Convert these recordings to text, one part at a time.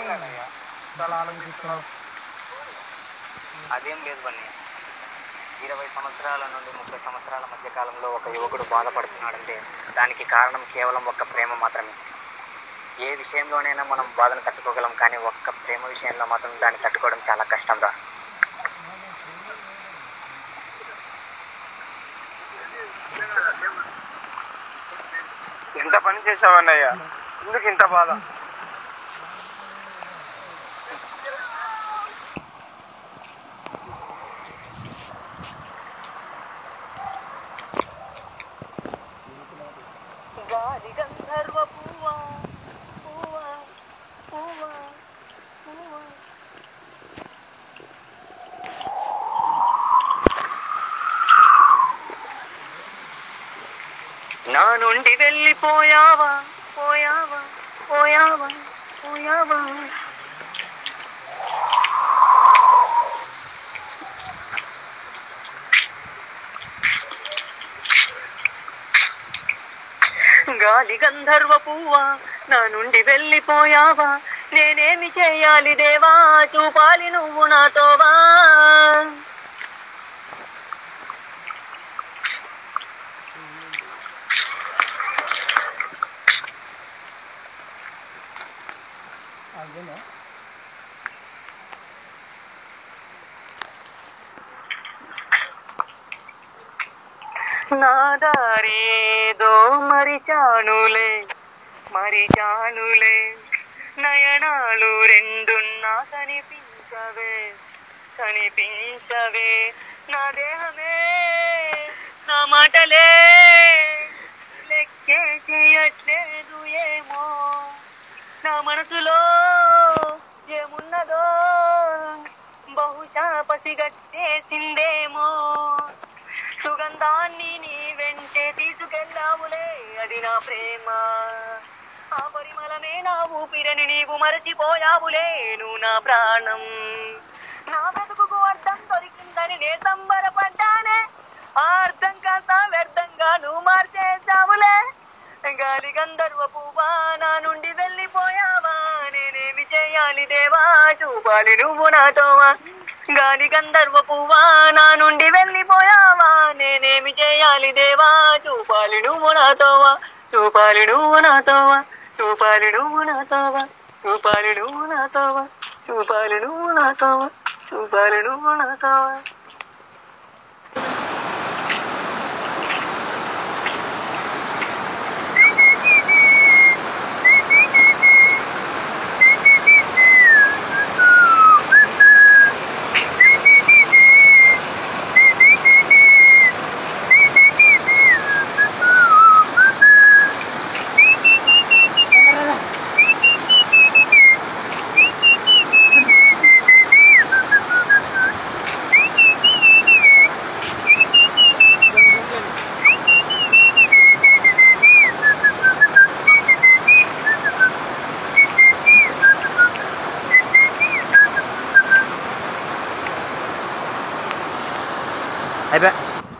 కదయ్యా చాలా ఆలోచిస్తున్నావు అదేం లేదు బన్నీ ఇరవై సంవత్సరాల నుండి ముప్పై సంవత్సరాల మధ్య కాలంలో ఒక యువకుడు బాధపడుతున్నాడంటే దానికి కారణం కేవలం ఒక్క ప్రేమ మాత్రమే ఏ విషయంలోనైనా మనం బాధను తట్టుకోగలం కానీ ఒక్క ప్రేమ విషయంలో మాత్రం దాన్ని తట్టుకోవడం చాలా కష్టం రా ఎంత పని చేసావన్నయ్యా ఎందుకు ఇంత బాధ గాలి గంధర్వ పువ్వా పువ్వా పువ్వా పువ్వా నా నుండి వెళ్ళిపోయావా పోయావా పోయావా పోయావా గాలి గంధర్వ పువ్వా నా నుండి వెళ్ళిపోయావా నేనేమి చేయాలి దేవా చూపాలి నువ్వు నాతోవా నా దారేదో మరిచానులే మరిచానులే నయనాలు రెండున్నా కనిపించవే కనిపించవే నా దేహమే నా మాటలే లెక్కే చేయట్లేదు ఏమో నా మనసులో ఏమున్నదో బహుశా పసిగట్టేసిందేమో సుగంధాన్ని నీ వెంటే తీసుకెళ్ళావులే అది నా ప్రేమ ఆ పరిమళమే నా ఊపిరని నీవు మరచిపోయావులే నువ్వు నా ప్రాణం నా వెతుకుకు అర్థం దొరికిందని నే సంబరపడ్డానే ఆ అర్థం కాస్త వ్యర్థంగా నువ్వు మార్చేసావులే గాలి గంధర్వ పువ్వా నా నుండి వెళ్ళిపోయావా నేనేమి చేయాలి దేవా చూపాలి నువ్వు నాతోవా గాలి గంధర్వ పువ్వా నా నుండి వెళ్ళిపోయావా నేనేమి చేయాలి దేవా చూపాలి నువ్వు నాతోవా చూపాలి నువ్వు నాతోవా చూపాలి నువ్వు నాతోవా చూపాలి నువ్వు నాతోవా చూపాలి నువ్వు నాతోవా చూపాలి నువ్వు నాతోవా అయిపోయా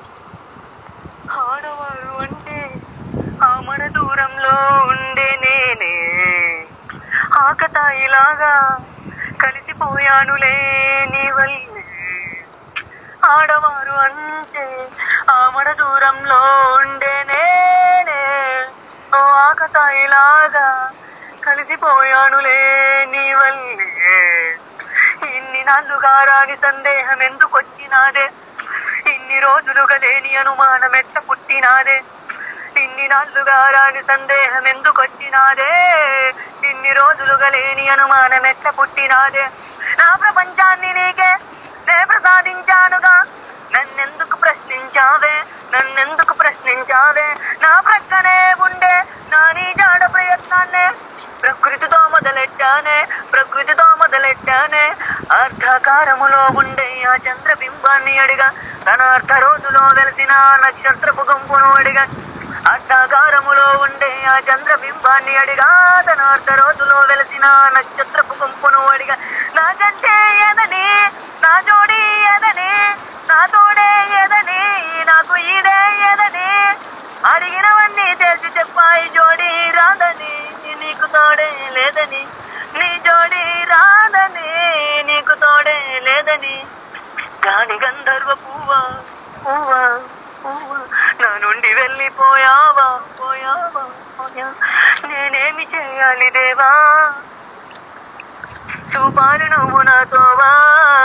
ఆడవారు అంటే ఆమడ దూరంలో ఉండే నేనే ఆకతాయిలాగా కలిసిపోయానులే నీ వల్లే ఆడవారు అంటే ఆమడ దూరంలో ఉండే నేనే ఓ ఆకతాయిలాగా కలిసిపోయానులే నీ వల్లే ఇన్ని నాళ్ళుగా రాని సందేహం ఎందుకు వచ్చినాదే ఇన్ని రోజులుగా లేని అనుమానం ఎట్ట పుట్టినాదే ఇన్ని నాళ్ళుగా రాని సందేహం ఎందుకు వచ్చినాదే ఇన్ని రోజులుగా లేని అనుమానం ఎట్ట పుట్టినాదే నా ప్రపంచాన్ని నీకే నే ప్రసాదించానుగా నన్నెందుకు ప్రశ్నించావే నన్నెందుకు ప్రశ్నించావే నా ప్రక్కనే ఉండే నా నీ జాడ ప్రయత్నాన్నే ప్రకృతితో మొదలెట్టానే ప్రకృతితో మొదలెట్టానే అర్ధకారములో ఉండే ఆ చంద్రబింబాన్ని అడిగా తన అర్ధ రోజులో వెలిసిన నక్షత్రపు గుంపును అడిగా అర్ధకారములో ఉండే ఆ చంద్రబింబాన్ని అడిగా తన అర్ధ రోజులో వెలిసిన నక్షత్రపు గుంపును అడిగా నాకంటే ఏదని నా జోడి ఏదని నా తోడే ఏదని నాకు ఇదే ఏదని అడిగినవన్నీ చేసి చెప్పాయి జోడి రాదని నీకు తోడే లేదని నీ జోడి లేదని గాని గంధర్వ పువ్వా పువ్వా పువ్వా నా నుండి వెళ్ళిపోయావా పోయావా పోయా నేనేమి చేయాలి దేవా చూపాలి నువ్వు నాతోవా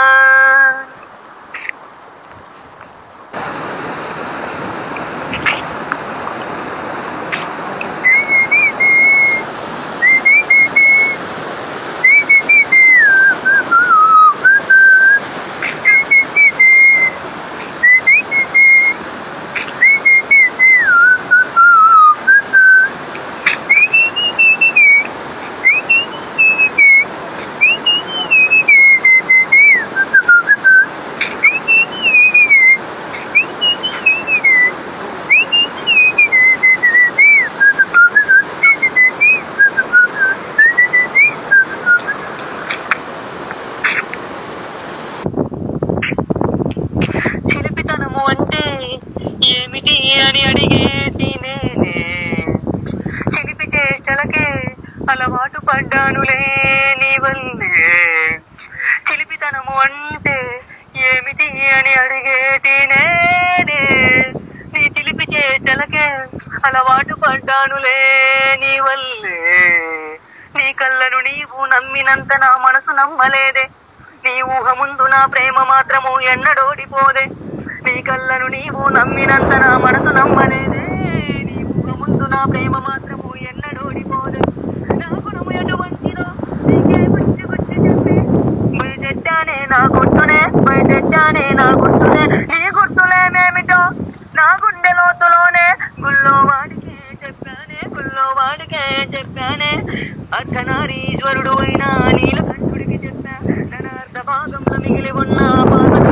చిలిపితనము అంటే ఏమిటి అని అడిగేటి నేనే చిలిపి చేష్టలకే అలవాటు పడ్డానులే నీ వల్లే చిలిపితనము అంటే ఏమిటి అని అడిగేటి నేనే నీ చిలిపి చేష్టలకే అలవాటు పడ్డానులే నీ వల్లే నీ కళ్ళను నీవు నమ్మినంత నా మనసు నమ్మలేదే నీ ఊహ ముందు నా ప్రేమ మాత్రము ఎన్నడోడిపోదే నీ కళ్ళను నీవు నమ్మినంత నా మనసు నమ్మలేదే నీ ఊహ ముందు నా ప్రేమ మాత్రము ఎన్నడోడిపోదే నా గుణము ఎటువంటిదో నీకే గుచ్చి గుచ్చి చెప్పి బయటెట్టానే నా గుర్తునే బయటెట్టానే నా గుర్తునే నీ గుర్తులేమేమిటో నా గుండె లోతులోనే గుళ్ళో వాడికే చెప్పానే గుళ్ళో వాడికే చెప్పానే అర్ధనారీశ్వరుడు అయిన నీలకంఠుడికి చెప్పా ధనార్థ భాగంలో మిగిలి ఉన్న పార్వతి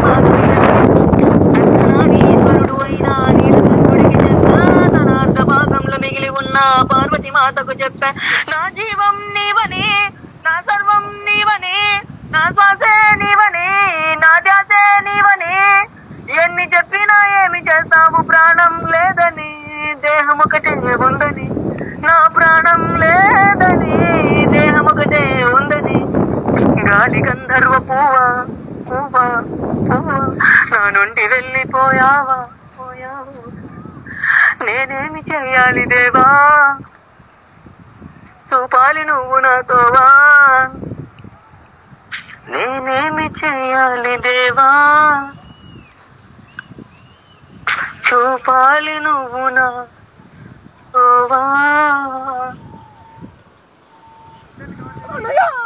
అర్ధనారీశ్వరుడు అయిన నీలకంఠుడికి చెప్పా ధనార్థ భాగంలో మిగిలి ఉన్న పార్వతి మాతకు చెప్పా నా జీవం నీవని నా సర్వం నీవని నా శ్వాసే నీవని నా ధ్యాసే నీవని ఎన్ని చెప్పినా ఏమి చేస్తావు ప్రాణం లేదని దేహం ఒకటే ఉందని నా ప్రాణం లేదని దేహం ఒకటే ఉందని గాలి గంధర్వ పువ్వా పువ్వా పువ్వా నా నుండి వెళ్ళిపోయావా పోయావా నేనేమి చేయాలి దేవా చూపాలి నువ్వు నాతోవా నేనేమి చేయాలి దేవా చూపాలి నువ్వు నా తోవా